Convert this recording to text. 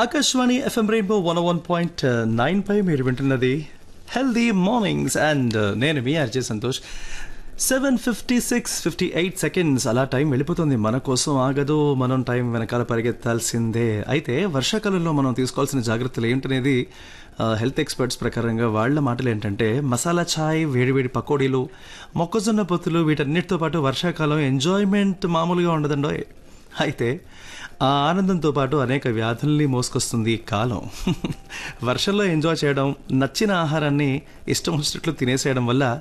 Akashvani FM rainbow one one point nine పై మీరు వింటున్నది హెల్దీ మార్నింగ్స్ అండ్ నేను మీ RJ Santosh seven fifty six fifty eight seconds అలా టైం వెళ్ళిపోతుంది మన కోసం ఆగదు మనం టైం వెనకాల పరిగెత్తాల్సిందే అయితే వర్షాకాలంలో మనం తీసుకోవాల్సిన జాగ్రత్తలు ఏంటనేది హెల్త్ ఎక్స్పర్ట్స్ ప్రకారంగా వాళ్ళ మాటలు ఏంటంటే మసాలా ఛాయ్ వేడివేడి పకోడీలు మొక్కజొన్న పొత్తులు వీటన్నిటితో పాటు వర్షాకాలం ఎంజాయ్మెంట్ మామూలుగా ఉండదండో అయితే ఆ ఆనందంతో పాటు అనేక వ్యాధుల్ని మోసుకొస్తుంది ఈ కాలం వర్షంలో ఎంజాయ్ చేయడం నచ్చిన ఆహారాన్ని ఇష్టం వచ్చినట్లు తినేసేయడం వల్ల